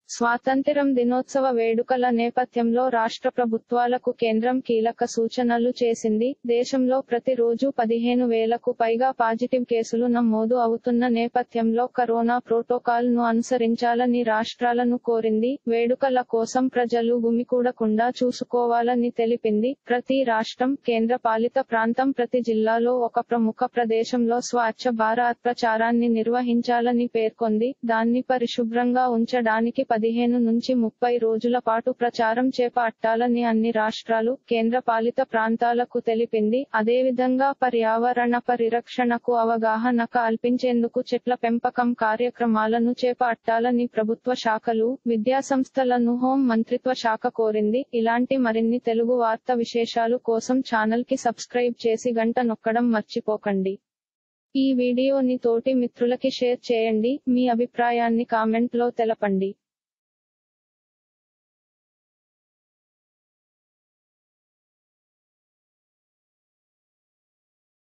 స్వాతంత్ర్యం దినోత్సవ వేడుకల నేపథ్యంలో రాష్ట్ర ప్రభుత్వాలకు కేంద్రం కీలక సూచనలు చేసింది దేశంలో ప్రతి రోజు పదిహేను వేలకు పైగా పాజిటివ్ కేసులు నమోదు అవుతున్న నేపథ్యంలో కరోనా ప్రోటోకాల్ ను అనుసరించాలని రాష్ట్రాలను కోరింది వేడుకల కోసం ప్రజలు గుమికూడకుండా చూసుకోవాలని తెలిపింది ప్రతి రాష్ట్రం కేంద్ర పాలిత ప్రాంతం ప్రతి జిల్లాలో ఒక ప్రముఖ ప్రదేశంలో స్వచ్ఛ భారత్ ప్రచారాన్ని నిర్వహించాలని పేర్కొంది దాన్ని పరిశుభ్రంగా ఉంచడానికి పదిహేను నుంచి ముప్పై రోజుల పాటు ప్రచారం చేపట్టాలని అన్ని రాష్ట్రాలు కేంద్ర పాలిత ప్రాంతాలకు తెలిపింది అదేవిధంగా పర్యావరణ పరిరక్షణకు అవగాహన కల్పించేందుకు చెట్ల పెంపకం కార్యక్రమాలను చేపట్టాలని ప్రభుత్వ శాఖలు విద్యాసంస్థలను హోం మంత్రిత్వ శాఖ కోరింది ఇలాంటి మరిన్ని తెలుగు వార్త విశేషాలు కోసం ఛానల్ కి సబ్స్క్రైబ్ చేసి గంట నొక్కడం మర్చిపోకండి ఈ వీడియోని తోటి మిత్రులకి షేర్ చేయండి మీ అభిప్రాయాన్ని కామెంట్ లో తెలపండి